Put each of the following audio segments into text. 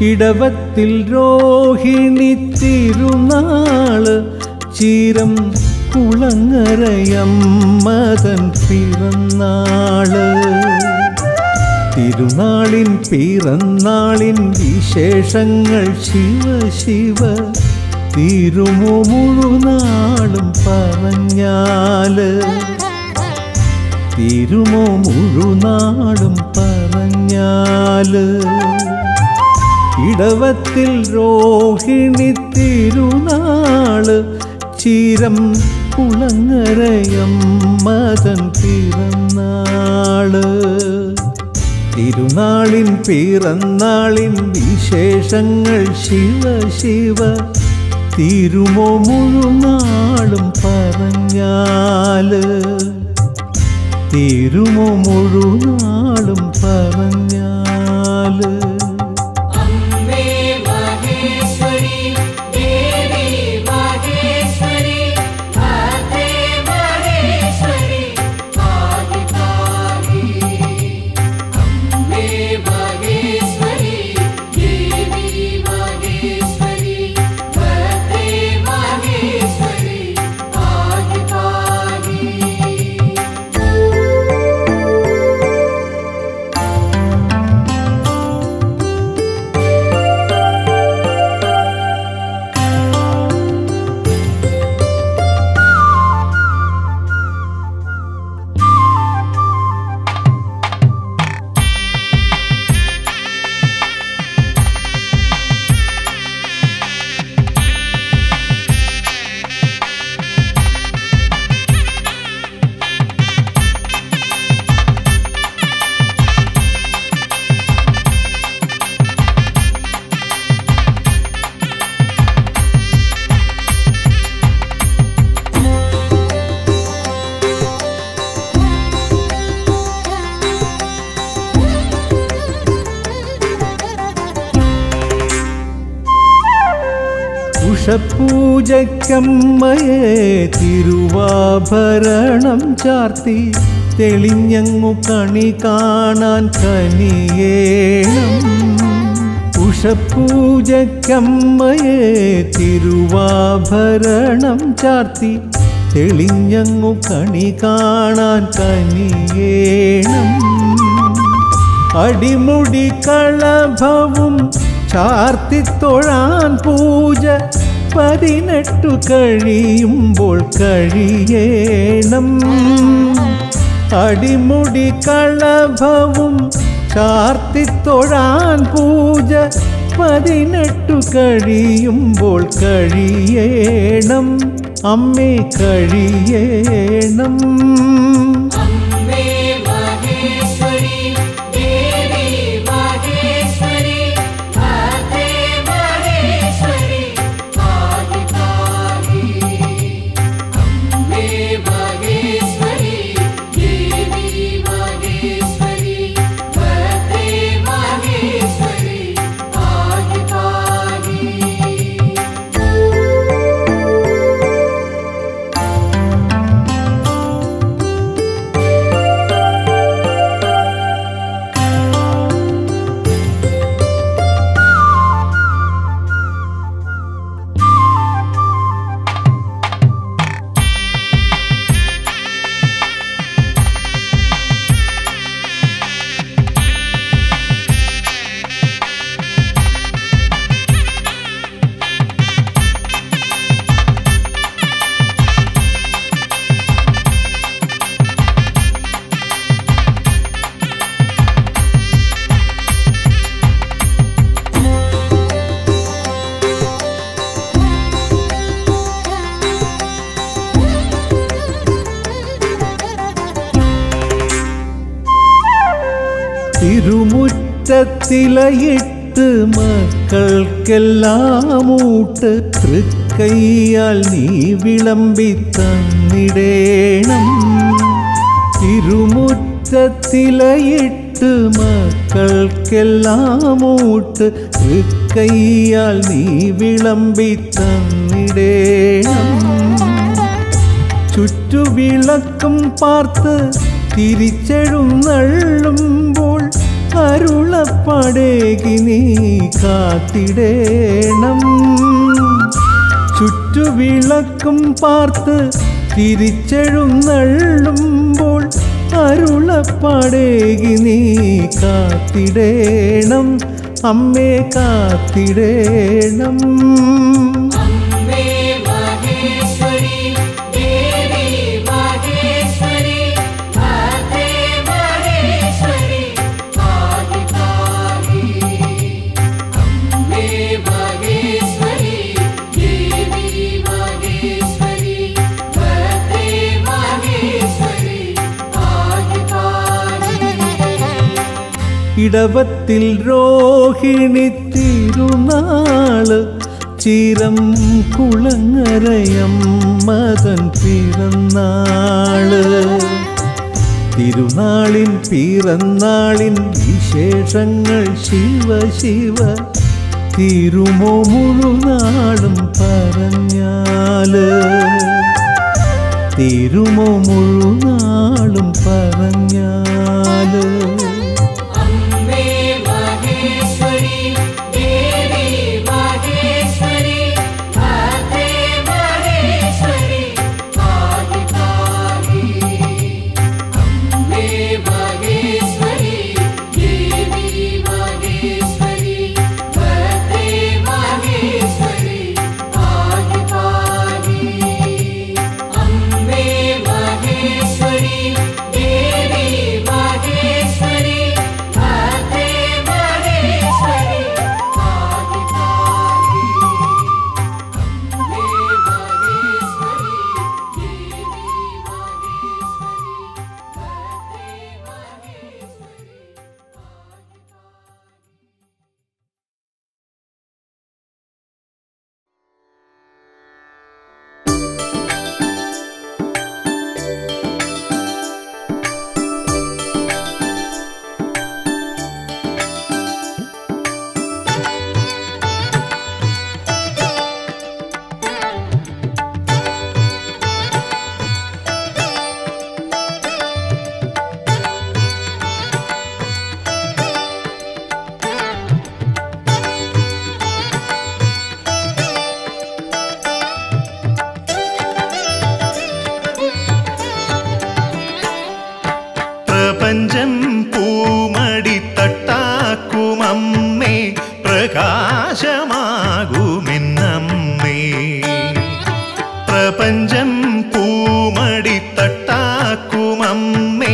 ഇടവത്തിൽ രോഹിണി തിരുനാള് ചീരം കുളങ്ങരയമ്മതൻ പിറന്നാള് തിരുനാളിൻ പിറന്നാളിൻ വിശേഷങ്ങൾ ശിവ ശിവ തീരുമോ മുഴുനാളും പറഞ്ഞാല് തീരുമോ മുഴുനാളും പറഞ്ഞാല് ഇടവത്തിൽ രോഹിണി തിരുനാള് ചീരം കുളങ്ങരയമ്മതൻ പിറന്നാള് തിരുനാളിൻ പിറന്നാളിൻ വിശേഷങ്ങൾ ശിവ ശിവ തീരുമോ മുഴുനാളും പറഞ്ഞാല് തീരുമോ മുഴുനാളും പറഞ്ഞാല് അമ്മേ മഹേശ്വരി ദേവി മഹേശ്വരി ഭദ്രേ മഹേശ്വരി ആദികാരി അമ്മേ മഹേശ്വരി ദേവി മഹേശ്വരി ഭദ്രേ മഹേശ്വരി ആദികാരി ഉഷപൂജക്കമ്മയെ തിരുവാഭരണം ചാർത്തി തെളിഞ്ഞങ്ങു കണി കാണാൻ കനിയേണം ഉഷപൂജക്കമ്മയെ തിരുവാഭരണം ചാർത്തി തെളിഞ്ഞങ്ങു കണി കാണാൻ കനിയേണം അടിമുടി കളഭവും ചാർത്തിത്തൊഴാൻ പൂജ പതിനെട്ടു കഴിയുമ്പോൾ കഴിയേണം അടിമുടി കളഭവും ചാർത്തിത്തൊഴാൻ പൂജ പതിനെട്ടു കഴിയുമ്പോൾ കഴിയേണം അമ്മേ കഴിയേണം അമ്മേ മഹേശ്വരി ദേവി മഹേശ്വരി ഭദ്രേ മഹേശ്വരി ആദികാരി അമ്മേ മഹേശ്വരി ദേവി മഹേശ്വരി ഭദ്രേ മഹേശ്വരി ആദികാരി തിരുമുറ്റത്തിലയിട്ട് മക്കൾക്കെല്ലാം ഊട്ട് തൃക്കൈയാൽ നീ വിളമ്പി തന്നിടേണം തിരുമുറ്റത്തിലയിട്ട് മക്കൾക്കെല്ലാം ഊട്ട് തൃക്കൈയാൽ നീ വിളമ്പി തന്നിടേണം ചുറ്റുവിളക്കും പാർത്ത് തിരിച്ചെഴുന്നള്ളുമ്പോൾ അരുളപ്പടേകി നീ കാത്തിടേണം ചുറ്റുവിളക്കും പാർത്ത് തിരിച്ചെഴുന്നള്ളുമ്പോൾ അരുളപ്പടേകി നീ കാത്തിടേണം അമ്മേ കാത്തിടേണം അമ്മേ മഹേശ്വരി ദേവി മഹേശ്വരി ഭദ്രേ മഹേശ്വരി ആദികാരി അമ്മേ മഹേശ്വരി ദേവി മഹേശ്വരി ഭദ്രേ മഹേശ്വരി ആദികാരി ഇടവത്തിൽ രോഹിണി തിരുനാള് ചിരം കുളങ്ങരയം മതൻ പിറന്നാള് തിരുനാളിൻ പിറന്നാളിൻ വിശേഷങ്ങൾ ശിവ ശിവ തിരുമോ മുഴുനാളും പറഞ്ഞാല് തിരുമോ മുഴുനാളും പറഞ്ഞാല് അമ്മേ മഹേശ്വരി ദേവി മഹേശ്വരി ഭദ്രേ മഹേശ്വരി ആദികാരി അമ്മേ മഹേശ്വരി ദേവി മഹേശ്വരി ഭദ്രേ മഹേശ്വരി ആദികാരി അമ്മേ മഹേശ്വരി ദേവി മഹേശ്വരി ഭദ്രേ മഹേശ്വരി ആദികാരി അമ്മേ മഹേശ്വരി ദേവി മഹേശ്വരി ഭദ്രേ മഹേശ്വരി പ്രപഞ്ചം പൂമടി തട്ടാക്കുമമ്മേ പ്രകാശമാകുമെന്നമ്മേ പ്രപഞ്ചം പൂമടി തട്ടാക്കുമമ്മേ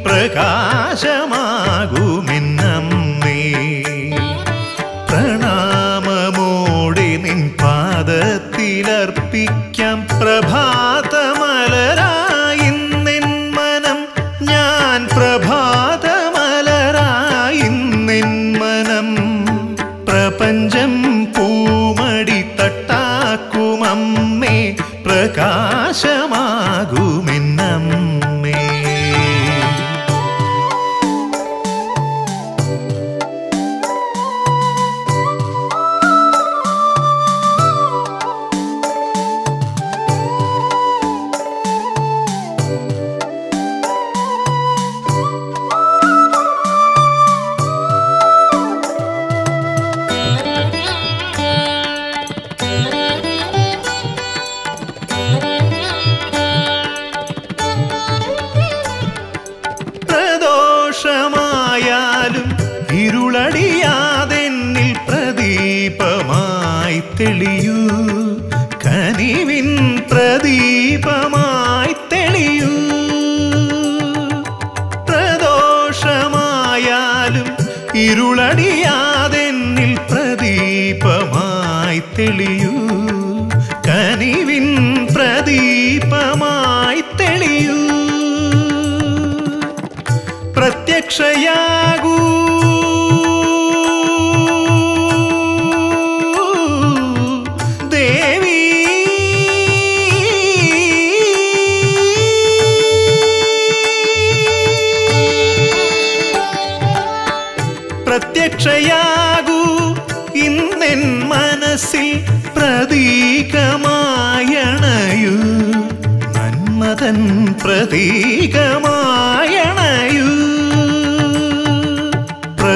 പ്രകാശമാകുമെന്നമ്മേ പ്രണാമമോടെ നിൻ പാദത്തിലർപ്പിക്കാം പ്രഭാതമലരായി നിൻ മനം ഞാൻ പ്രഭാതമലരായി നിൻ മനം പ്രപഞ്ചം പൂമടി തട്ടാക്കുമമ്മേ പ്രകാശമാകുമെന്നമ്മേ പ്രദോഷമായാലും ഇരുളടിയാതെന്നിൽ പ്രദീപമായി തെളിയൂ കനിവിൻ പ്രദീപമായി തെളിയൂ പ്രദോഷമായാലും ഇരുളടിയാതെന്നിൽ പ്രദീപമായി തെളിയൂ കനിവിൻ പ്രദീപമായി തെളിയൂ പ്രത്യക്ഷയാകൂ ദേവി പ്രത്യക്ഷയാകൂ ഇന്നെൻ മനസ്സിൽ പ്രതീകമായണയൂ നന്മതൻ പ്രതീകമായണയൂ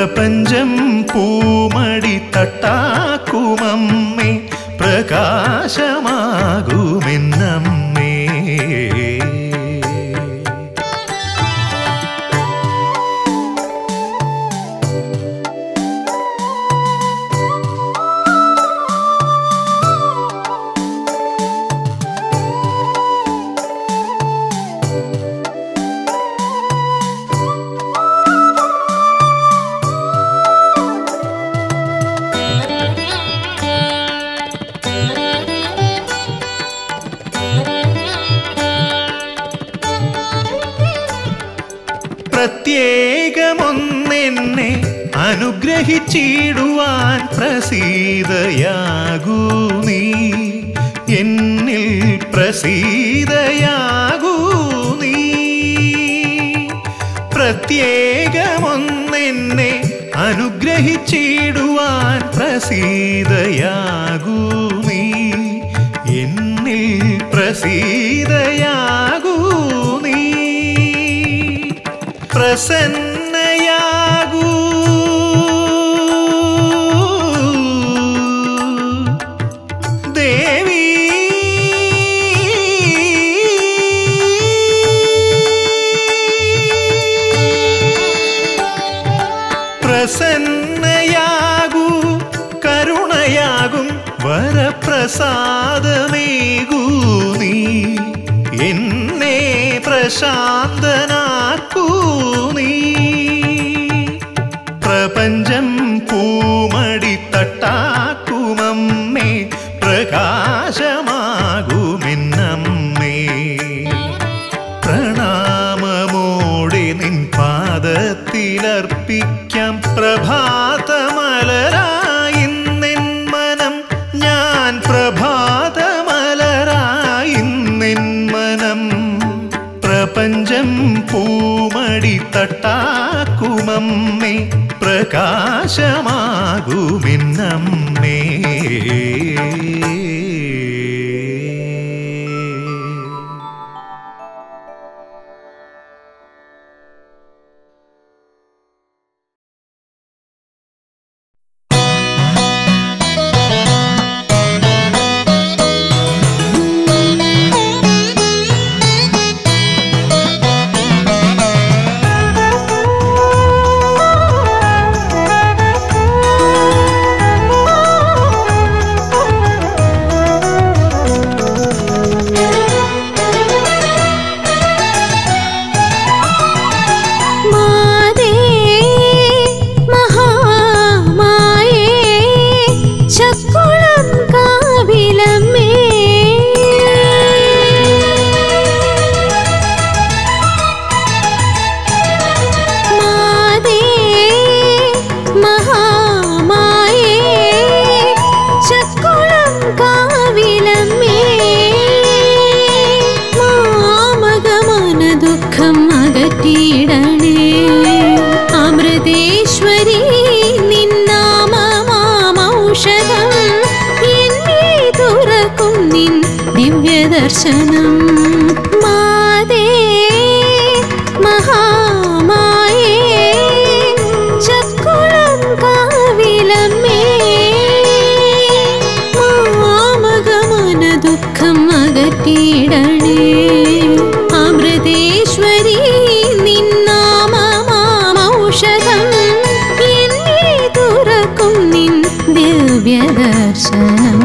അനുഗ്രഹിച്ചിടുവാൻ പ്രസീതയാകൂ നീ എന്നിൽ പ്രസീതയാകൂ നീ പ്രത്യേകമൊന്നെന്നെ അനുഗ്രഹിച്ചിടുവാൻ പ്രസീതയാകൂ നീ എന്നിൽ പ്രസീതയാകൂ നീ പ്രസന്നയാകൂ ദേവി പ്രസന്നയാകൂ കരുണയാകും വരപ്രസാദമേകൂ നീ എന്നെ പ്രശാന്തനാക്കൂ നീ പ്രപഞ്ചം പൂമടി തട്ടാക്കുമമ്മേ പ്രകാശമാകുമെന്നമ്മേ പ്രണാമമോടെ നിൻ പാദത്തിലർപ്പിക്കാം പ്രഭാതമലരായി നിൻ മനം ഞാൻ പ്രഭാതമലരായി നിൻ മനം പ്രപഞ്ചം പൂമടി തട്ടാക്കുമമ്മേ പ്രകാശമാകുമെന്നമ്മേ മാതേ മഹാമായേ ചക്കുളം കാവിലമ്മേ മാതേ മഹാമായേ ചക്കുളം കാവിലമ്മേ മാമകമന ദുഃഖം അകറ്റിയിടണേ അമൃതേശ്വരി നിന്നാമമാമൗഷധം എന്നെ തുറക്കും നിൻ ദിവ്യദർശനം മാതേ മഹാമായേ ചക്കുളം കാവിലമ്മേ മാമകമന ദുഃഖം അകറ്റിയിടണേ അമൃതേശ്വരി നിന്നാമമാമൗഷധം എന്നെ തുറക്കും നിൻ ദിവ്യദർശനം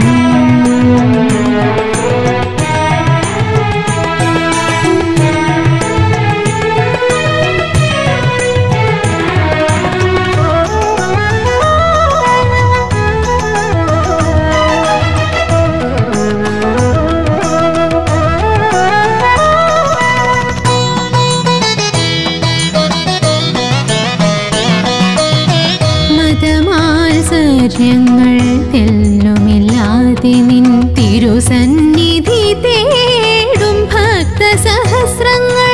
മതമാത്സര്യങ്ങൾ തെല്ലുമില്ലാതെ നിൻ തിരുസന്നിധി തേടും ഭക്തസഹസ്രങ്ങൾ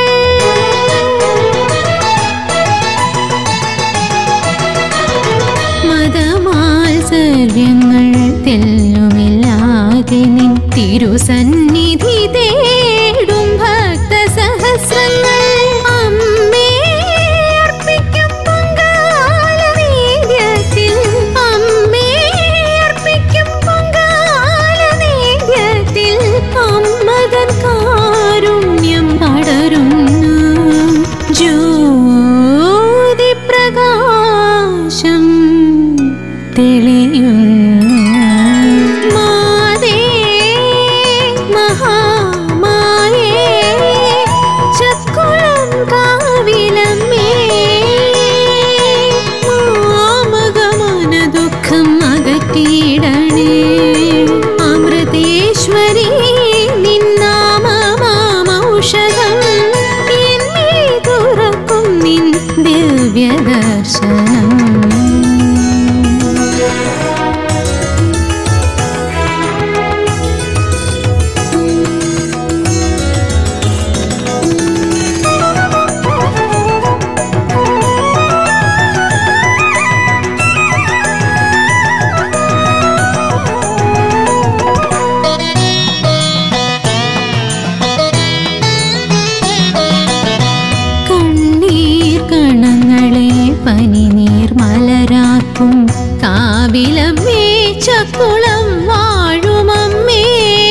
മതമാത്സര്യങ്ങൾ തെല്ലുമില്ലാതെ നിൻ തിരുസന്നിധി തേടും ഭക്തസഹസ്രങ്ങൾ അമ്മേ അർപ്പിക്കും പൊങ്കാലനേദ്യത്തിൽ അമ്മേ അർപ്പിക്കും കാവിലമ്മേ ചക്കുളം വാഴുമമ്മേ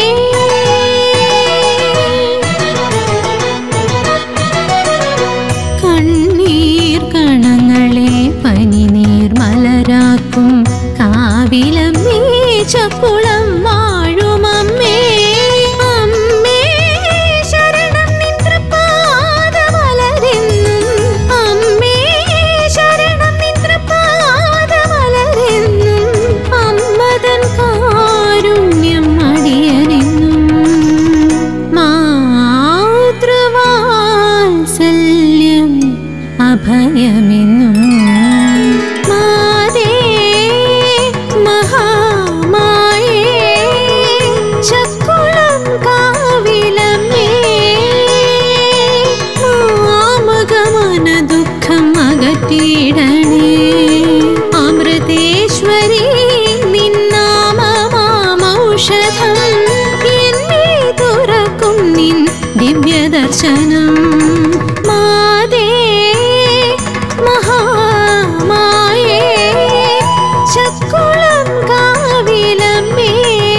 കണ്ണീർ കണങ്ങളെ പനിനീർ മലരാക്കും കാവിലമ്മേ ചക്കുളം വാഴുമമ്മേ അമ്മേ ശരണം നിന്ത്രപാദമലരെന്നും അമ്മേ ശരണം നിന്ത്രപാദമലരെന്നും അമ്മതൻ കാരുണ്യം അടിയനെന്നും മാതൃവാത്സല്യം അഭയമെന്നും മാതേ മഹാമായേ ചക്കുളം കാവിലമ്മേ മാമകമന ദുഃഖം അകറ്റിയിടണേ അമൃതേശ്വരി നിന്നാമമാമൗഷധം എന്നെ തുറക്കും നിൻ ദിവ്യദർശനം മാതേ മഹാമായേ ചക്കുളം കാവിലമ്മേ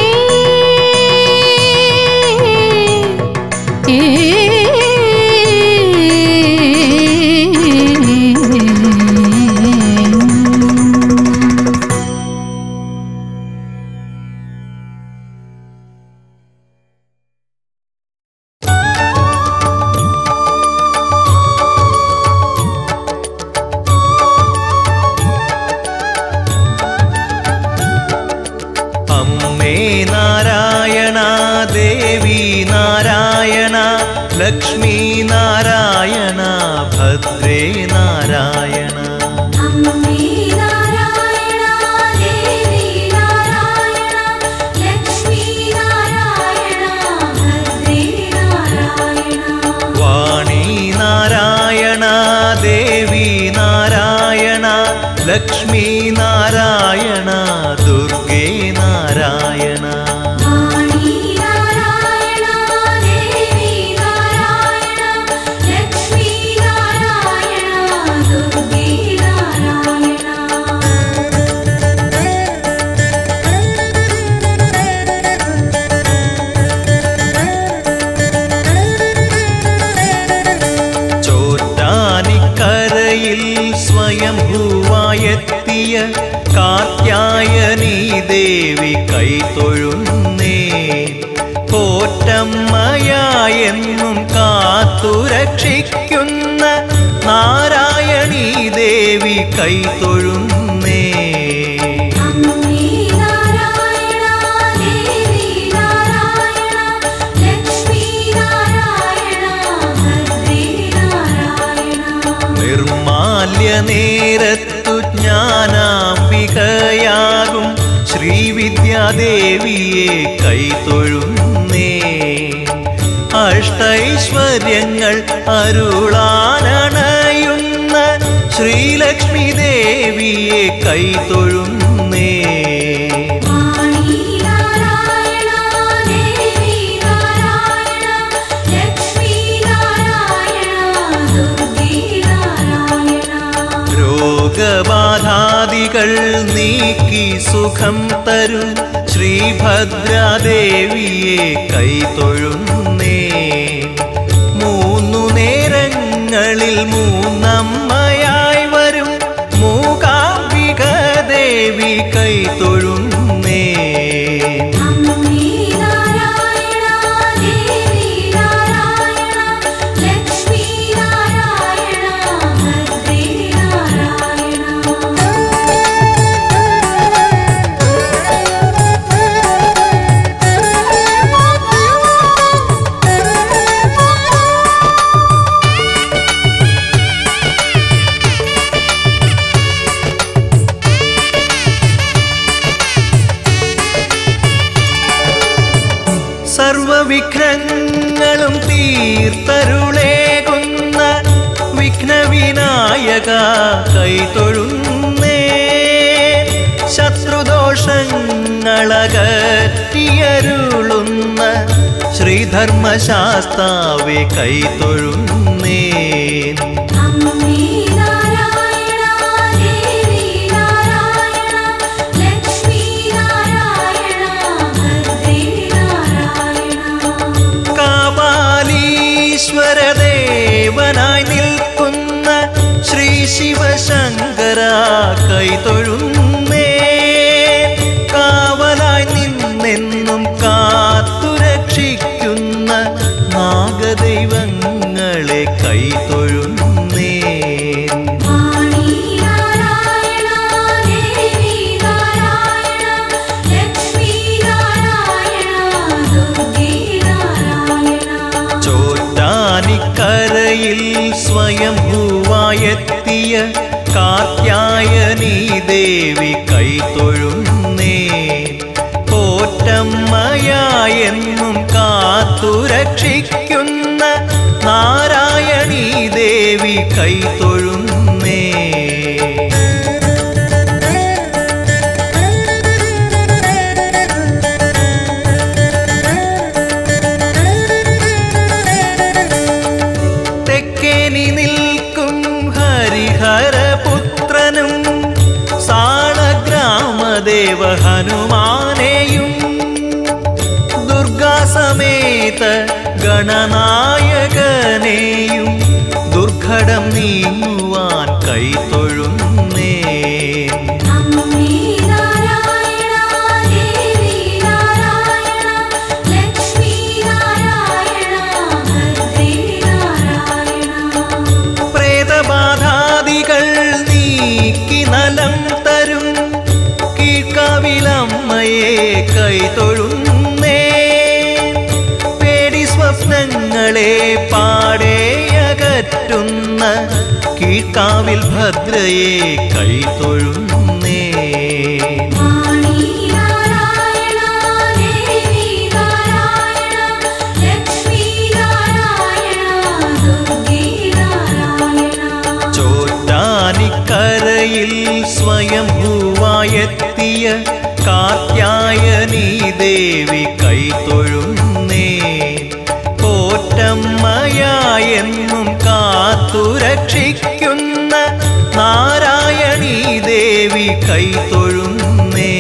ഏ അമ്മേ നാരായണ ദേവി നാരായണ ലക്ഷ്മി നാരായണ ഭദ്രേ നാരായണ അമ്മേ നാരായണ ദേവി നാരായണ ലക്ഷ്മി നാരായണ ഭദ്രേ നാരായണ വാണി നാരായണ ദേവി നാരായണ ലക്ഷ്മി നാരായണ ദുർഗേ നാരായണ വാണി നാരായണ ദേവി നാരായണ ലക്ഷ്മി നാരായണ ദുർഗേ നാരായണ ചോറ്റാനിക്കരയിൽ സ്വയംഭൂവായെത്തിയ കാത്യായനീ ദേവി കൈതൊഴുന്നേ പോറ്റമ്മയായെന്നും കാത്തുരക്ഷിക്കുന്ന നാരായണീ ദേവി കൈതൊഴുന്നേ അമ്മേ നാരായണ ദേവി നാരായണ ലക്ഷ്മി നാരായണ ഭദ്രേ നാരായണ നിർമാല്യ നേരത്തു ജ്ഞാനാംബികയാകും ശ്രീവിദ്യാദേവിയെ കൈതൊഴുന്നേ അഷ്ടൈശ്വര്യങ്ങൾ അരുളാനണയുന്ന ശ്രീലക്ഷ്മി ദേവിയെ കൈതൊഴുന്നേ വാണി നാരായണ ദേവി നാരായണ ലക്ഷ്മി നാരായണ ദുർഗേ നാരായണ രോഗബാധാദികൾ നീക്കി സുഖം തരും ശ്രീഭദ്രാദേവിയെ കൈതൊഴുന്നേ മൂന്നു നേരങ്ങളിൽ മൂന്നമ്മയായി വരും മൂകാംബിക ദേവി കൈതൊഴുന്നേ അമ്മേ നാരായണ ദേവി നാരായണ ലക്ഷ്മി നാരായണ ഭദ്രേ നാരായണ സർവവിഘ്നങ്ങളും തീർത്തരുളേകുന്ന വിഘ്നവിനായക കൈതൊഴുന്നേ ശത്രുദോഷങ്ങളകറ്റിയരുളുന്ന ശ്രീധർമ്മശാസ്താവെ കൈതൊഴുന്നേ അമ്മേ നാരായണ ദേവി നാരായണ കൈതൊഴുന്നേ കാവലായി നിന്നെന്നും കാത്തുരക്ഷിക്കുന്ന നാഗദൈവങ്ങളെ കൈതൊഴുന്നേ വാണി നാരായണ ദേവി നാരായണ ലക്ഷ്മി നാരായണ ദുർഗേ നാരായണ ചോറ്റാനിക്കരയിൽ സ്വയംഭൂവായെത്തിയ കാർത്യായനീ ദേവി കൈതൊഴുന്നേ പോറ്റമ്മയായെന്നും കാത്തുരക്ഷിക്കുന്ന നാരായണീ ദേവി കൈതൊഴുന്നേ തെക്കേനി നിൽക്കും ഹരിഹരപുത്രനും സാളഗ്രാമദേവ ഹനുമാനെയും ദുർഗാസമേത ഗണനായകനെയും ദുർഘടം നീങ്ങുവാൻ കൈതൊഴുന്നേ അമ്മേ നാരായണ ദേവി നാരായണ ലക്ഷ്മി നാരായണ ഭദ്രേ നാരായണ പ്രേതബാധാദികൾ നീക്കി നലം തരും കീഴ്ക്കാവിലമ്മയെ കൈതൊഴുന്നേ പേടി സ്വപ്നങ്ങളെ പാടെ അകറ്റുന്ന കീഴ്ക്കാവിൽ ഭദ്രയെ കൈതൊഴുന്നേ വാണി നാരായണ ദേവി നാരായണ ലക്ഷ്മി നാരായണ ദുർഗേ നാരായണ ചോറ്റാനിക്കരയിൽ സ്വയംഭൂവായെത്തിയ കാർത്യായനീ ദേവി കൈതൊഴുന്നേ പോറ്റമ്മയായെന്നും കാത്തുരക്ഷിക്കുന്ന നാരായണീ ദേവി കൈതൊഴുന്നേ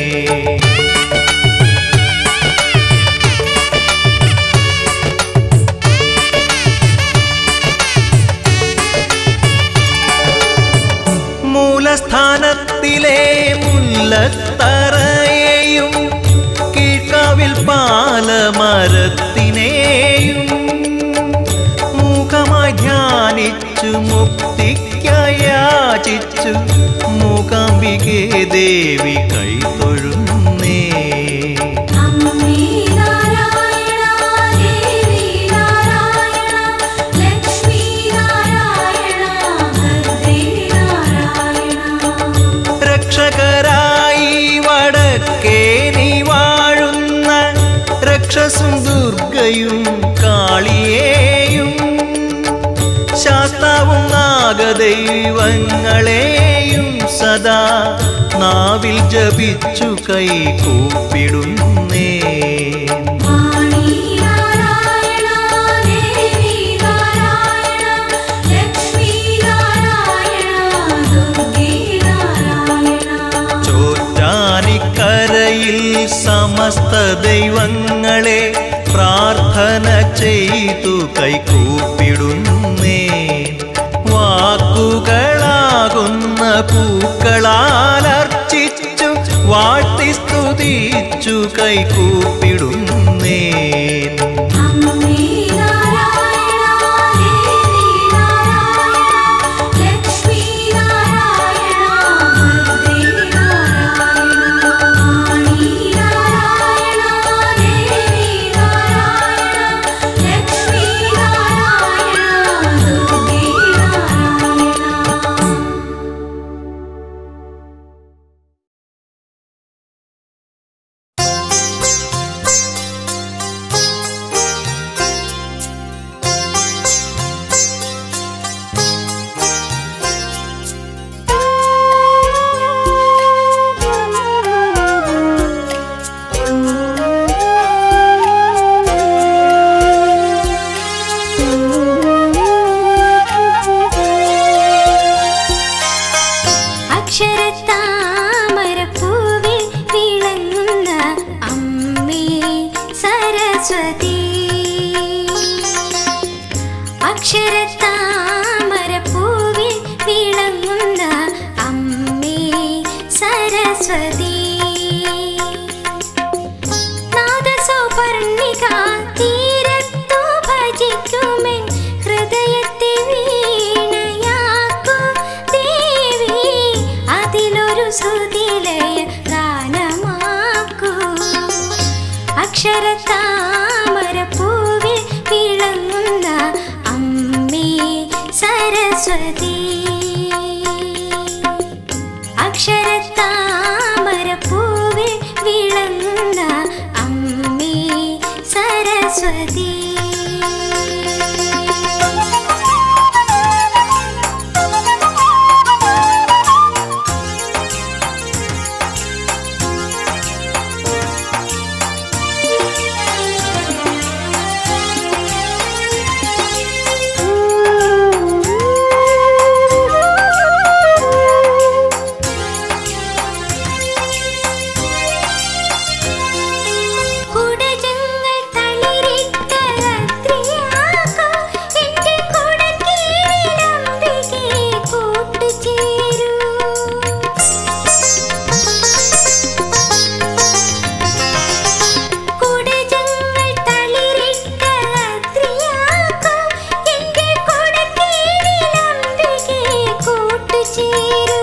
മൂലസ്ഥാനത്തിലെ മുല്ലത്തറയെയും കീഴ്ക്കാവിൽ പാലമരത്തിനെയും മുഖമായി ധ്യാനിച്ചു മുക്തിക്കയാചിച്ചു മൂകാംബികെ ദേവി കൈതൊഴുന്നേ അമ്മേ നാരായണ ദേവി നാരായണ ലക്ഷ്മി നാരായണ ഭദ്രേ നാരായണ രക്ഷകരായി വടക്കേനി വാഴുന്ന രക്ഷസും ദുർഗയും കാളിയേയും ശാസ്താവും നാഗദൈവങ്ങളെയും സദാ നാവിൽ ജപിച്ചു കൈ കൂപ്പിടുന്നേ വാണി നാരായണ ദേവി നാരായണ ലക്ഷ്മി നാരായണ ദുർഗേ നാരായണ ചോറ്റാനിക്കരയിൽ സമസ്ത ദൈവങ്ങളെ പ്രാർത്ഥന ചെയ്തു കൈകൂപ്പിടുന്നേ വാക്കുകളാകുന്ന പൂക്കളാലർച്ചിച്ചു വാഴ്ത്തി സ്തുതിച്ചു കൈകൂപ്പിടുന്നേ അമ്മേ നാരായണ ദേവി നാരായണ ലക്ഷ്മി നാരായണ ഭദ്രേ നാരായണ വാണി നാരായണ ദേവി നാരായണ ലക്ഷ്മി നാരായണ ദുർഗേ നാരായണ അക്ഷരത്താമരപ്പൂവിൽ വിളങ്ങുന്ന അമ്മേ സരസ്വതി അക്ഷരത്താമരപ്പൂവിൽ വിളങ്ങുന്ന അമ്മേ അക്ഷരത്താമരപ്പൂവിൽ വിളങ്ങുന്ന അമ്മേ സരസ്വതി അക്ഷരത്താമരപ്പൂവിൽ വിളങ്ങുന്ന അമ്മേ സരസ്വതി കുടജങ്ങൾ തളിരിട്ട അത്രിയാക്കോ എന്റെ കുടക്കീഴിലംബികെ കൂട്ടുചേരൂ കുടജങ്ങൾ തളിരിട്ട അത്രിയാക്കോ എന്റെ കുടക്കീഴിലംബികെ കൂട്ടുചേരൂ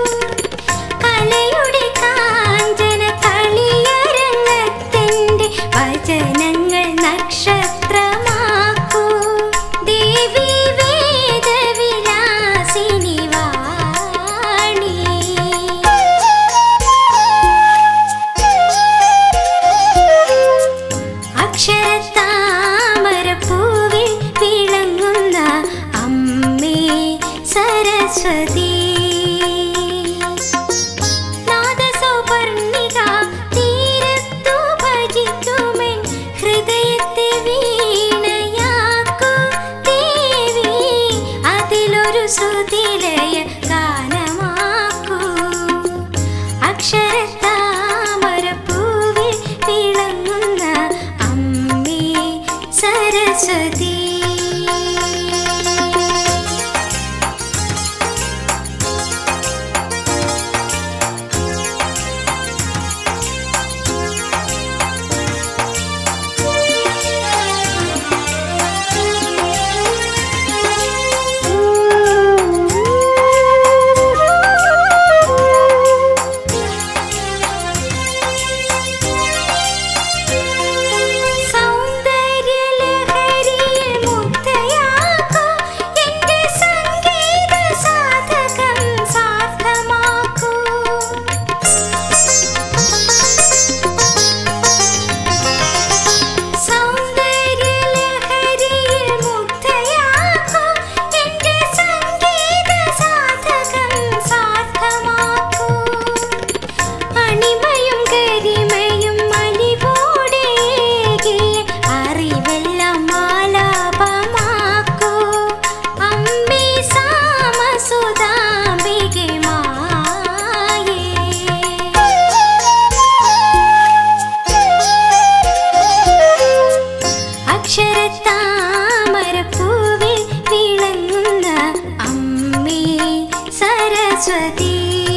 കലയുടെ കാഞ്ചന കളിയരങ്ങത്തെന്റെ വചനങ്ങൾ നക്ഷത്രമാക്കൂ ദേവി വേദവിലാസിനി വാണി അക്ഷരത്താമരപ്പൂവിൽ വിളങ്ങുന്ന അമ്മേ സരസ്വതി നാദസൗപർണിക തീരത്തു ഭജിക്കുമെൻ ഹൃദയത്തെ വീണയാക്കൂ ദേവി അതിലൊരു ശ്രുതിലയ ഗാനമാക്കൂ അക്ഷരത്താമരപ്പൂവിൽ വിളങ്ങുന്ന അമ്മേ സരസ്വതി സൗന്ദര്യലഹരിയിൽ മുക്തയാക്കൂ എന്റെ സംഗീത സാധകം സാർത്ഥമാക്കൂ സൗന്ദര്യലഹരിയിൽ മുക്തയാക്കൂ എന്റെ സംഗീത സാധകം സാർത്ഥമാക്കൂ അണിമയും കരിമയും മലിവോടേകിയ അറിവെല്ലാം മാലാപമാക്കൂ അമ്മേ സാമസുതാംബികെ മായേ അക്ഷരത്താമരപ്പൂവിൽ വിളങ്ങുന്ന അമ്മേ സരസ്വതി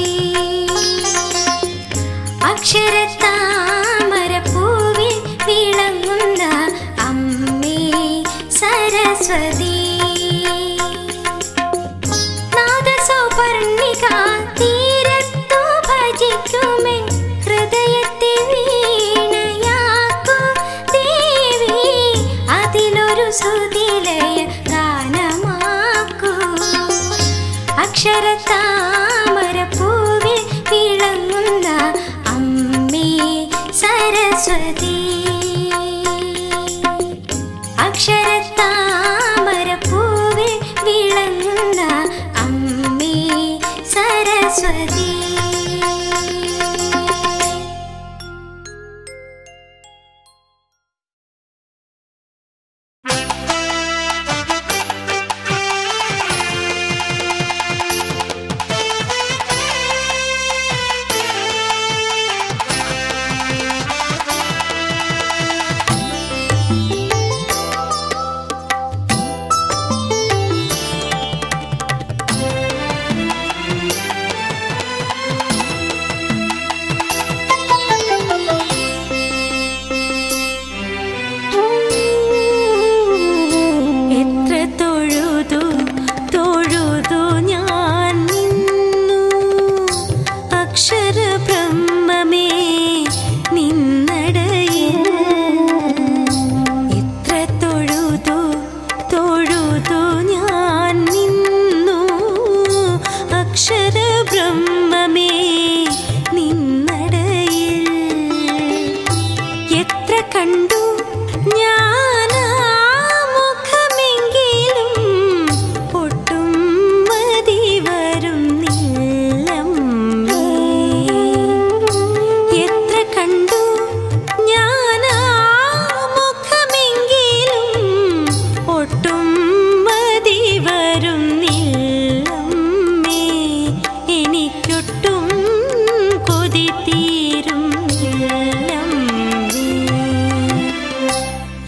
അക്ഷരത്താമരപ്പൂവിൽ വിളങ്ങുന്ന അമ്മേ സരസ്വതി നാദസൗപർണിക തീരത്തു ഭജിക്കുമെൻ ഹൃദയത്തെ വീണയാക്കൂ ദേവി അതിലൊരു ശ്രുതിലയ ഗാനമാക്കൂ അക്ഷരത്താമരപ്പൂവിൽ വിളങ്ങുന്ന അമ്മേ സരസ്വതി അക്ഷരത്താമരപ്പൂവിൽ വിളങ്ങുന്ന അമ്മേ സരസ്വതി ും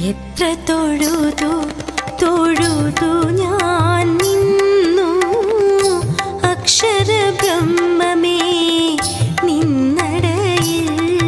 എത്ര തൊഴുതു തൊഴുതു ഞാൻ നിന്നു അക്ഷര ബ്രഹ്മമേ നിന്നടയിൽ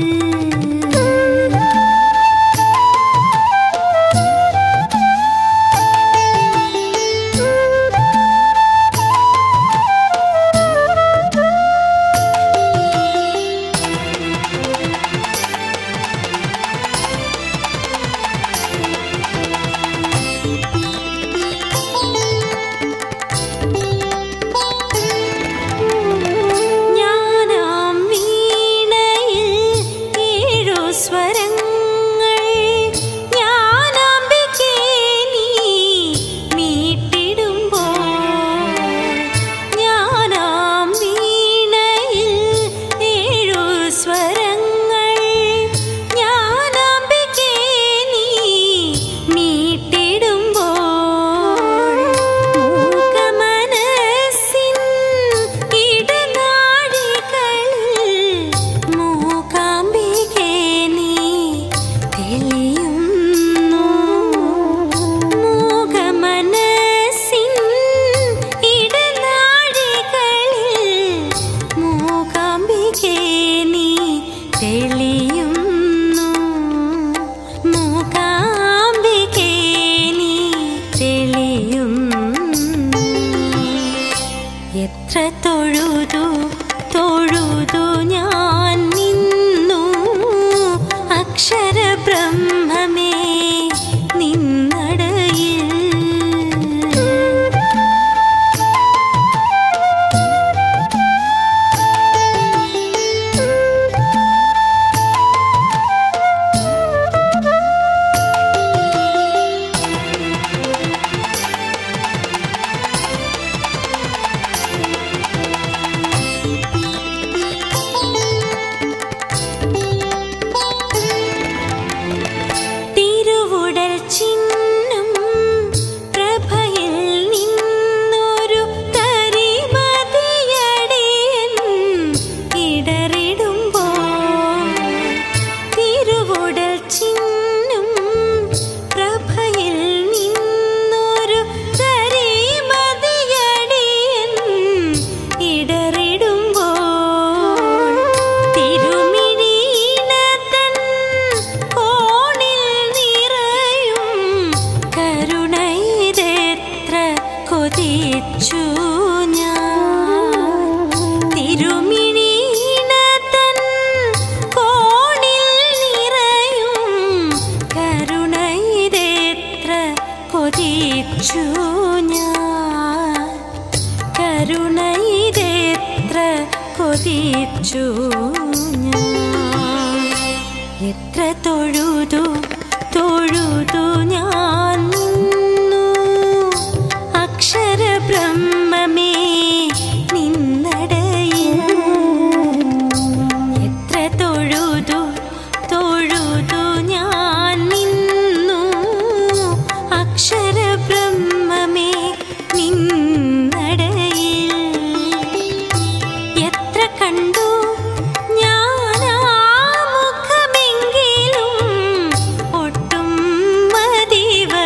ഞാനാം വീണയിൽ ഏഴു സ്വരങ്ങൾ ഞാനാംബികേ നീ മീട്ടിടുമ്പോൾ ഞാനാം വീണയിൽ ഏഴു സ്വരങ്ങൾ ഞാനാംബികേ നീ മീട്ടിടുമ്പോൾ മൂകമനസ്സിൻ ഇടനാഴികളിൽ മൂകാംബികേ നീ തെളിയുന്നു മൂകമനസ്സിൻ ഇടനാഴികളിൽ മൂകാംബികേ നീ തെളിയുന്നു മൂകാംബികേ നീ തെളിയുന്നു എത്ര തൊഴുതു തൊഴുതു ഞാൻ നിന്നു അക്ഷര ബ്രഹ്മമേ നിന്നടയിൽ തിരുവുടൽ ചിഹ്നം പ്രഭയിൽ നിന്നൊരു തരിമതിയടിയൻ ഇടറിടുമ്പോൾ തിരുവുടൽ ചിഹ്നം പ്രഭയിൽ നിന്നൊരു തരിമതിയടിയൻ ഇടറിടുമ്പോൾ തിരുമിഴീനതൻ കോണിൽ നിറയും കരുണയിതെത്ര കൊതിച്ചു ഞാൻ തിരുമിഴീനതൻ കോണിൽ നിറയും കരുണയിതെത്ര കൊതിച്ചു ഞാൻ കരുണയിതെത്ര കൊതിച്ചു ഞാൻ എത്ര തൊഴുതു തൊഴുതു ഞാൻ നിന്നു അക്ഷര ബ്രഹ്മമേ നിന്നടയിൽ എത്ര തൊഴുതു തൊഴുതു ഞാൻ നിന്നു അക്ഷര ബ്രഹ്മമേ നിന്നടയിൽ എത്ര കണ്ടു ഞാനാ മുഖമെങ്കിലും ഒട്ടും മതിവ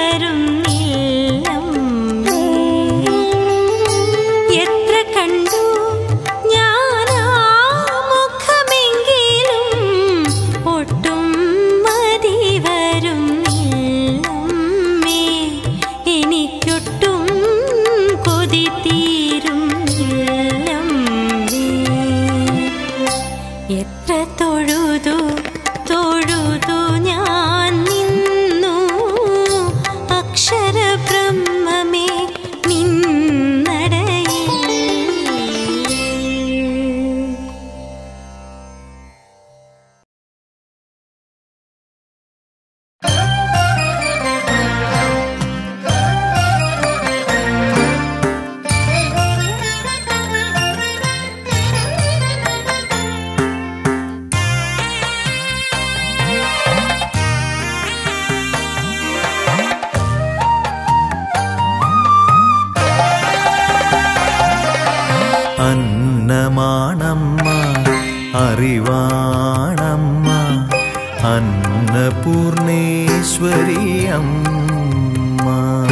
അന്നപൂർണേശ്വരി അമ്മ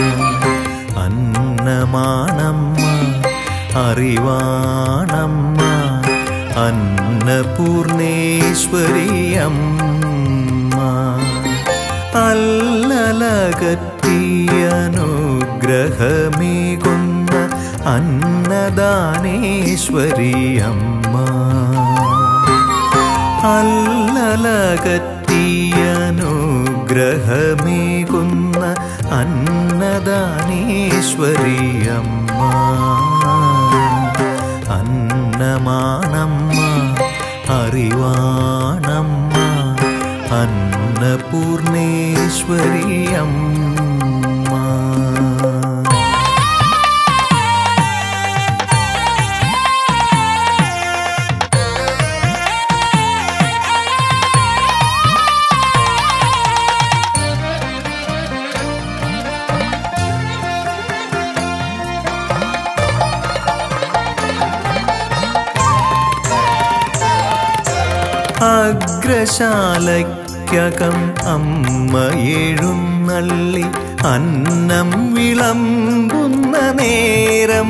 അന്നമാണമ്മ അറിവാണമ്മ അന്നപൂർണേശ്വരി അമ്മ അല്ലലകറ്റിയനുഗ്രഹമേകുന്ന അന്നദാനേശ്വരി അമ്മ അല്ലലകറ്റിയനുഗ്രഹമേകുന്ന അന്നദാനേശ്വരി അമ്മ അന്നമാണമ്മ അറിവാണമ്മ അന്നപൂർണേശ്വരി അമ്മ അഗ്രശാലയ്ക്കകം അമ്മ എഴുന്നള്ളി അന്നം വിളമ്പുന്ന നേരം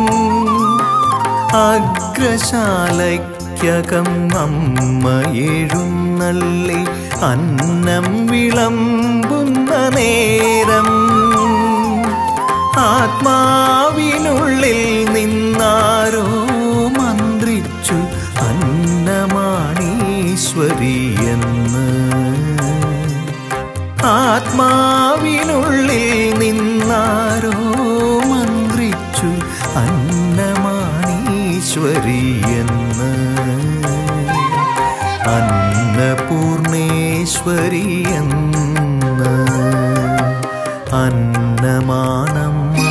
അഗ്രശാലയ്ക്കകം അമ്മ എഴുന്നള്ളി അന്നം വിളമ്പുന്ന നേരം ആത്മാവിനുള്ളിൽ നിന്നാരോ മന്ത്രിച്ചു അന്നമാണീശ്വരി എന്ന് ആത്മാവിനുള്ളിൽ നിന്നാരോ മന്ത്രിച്ചു അന്നമാണീശ്വരി എന്ന് അന്നപൂർണേശ്വരി എന്ന് അന്നമാണമ്മ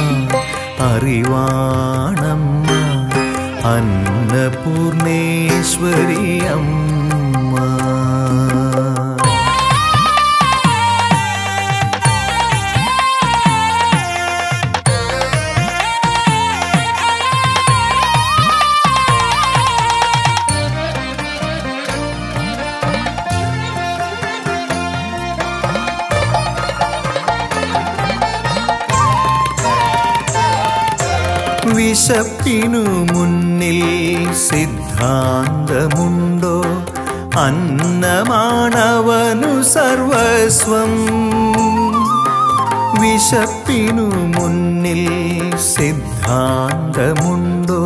അറിവാണമ്മ അന്നപൂർണേശ്വരി അമ്മ വിശപ്പിനു മുന്നിൽ സിദ്ധാന്തമുണ്ടോ അന്നമാണവനു സർവസ്വം വിശപ്പിനു മുന്നിൽ സിദ്ധാന്തമുണ്ടോ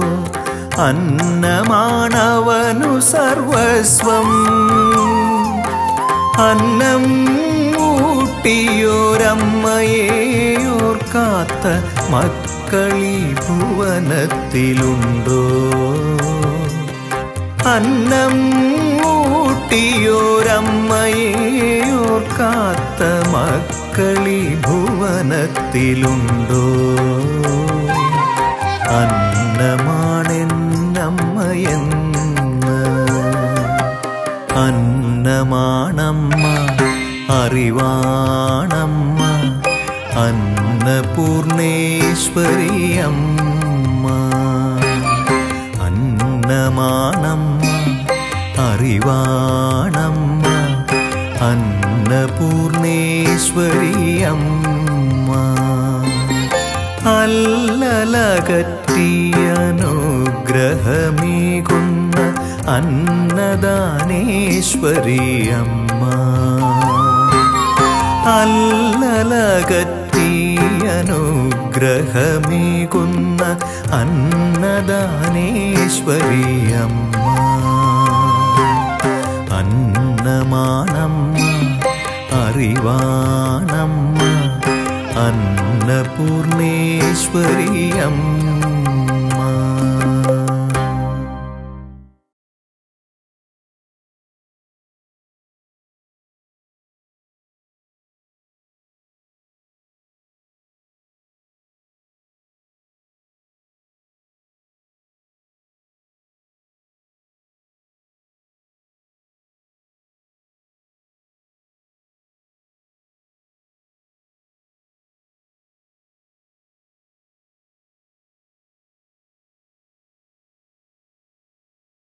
അന്നമാണവനു സർവസ്വം അന്നം ഊട്ടിയോരമ്മയെ ഓർക്കാത്ത മക്കളി ഭുവനത്തിലുണ്ടോ അന്നം ഊട്ടിയോരമ്മയെ ഓർക്കാത്ത മക്കളി ഭുവനത്തിലുണ്ടോ അന്നമാണെന്നമ്മയെന്ന് അന്നമാണമ്മ അറിവാണമ്മ അന്നപൂർണേശ്വരി അമ്മ അന്നമാണമ്മ അറിവാണമ്മ അന്നപൂർണേശ്വരി അമ്മ അല്ലലകറ്റിയനുഗ്രഹമേകുന്ന അന്നദാനേശ്വരി അമ്മ അല്ലലകറ്റിയനുഗ്രഹമേകുന്ന അന്നദാനേശ്വരി അമ്മ അന്നമാണമ്മ അറിവാണമ്മ അന്നപൂർണേശ്വരി അമ്മ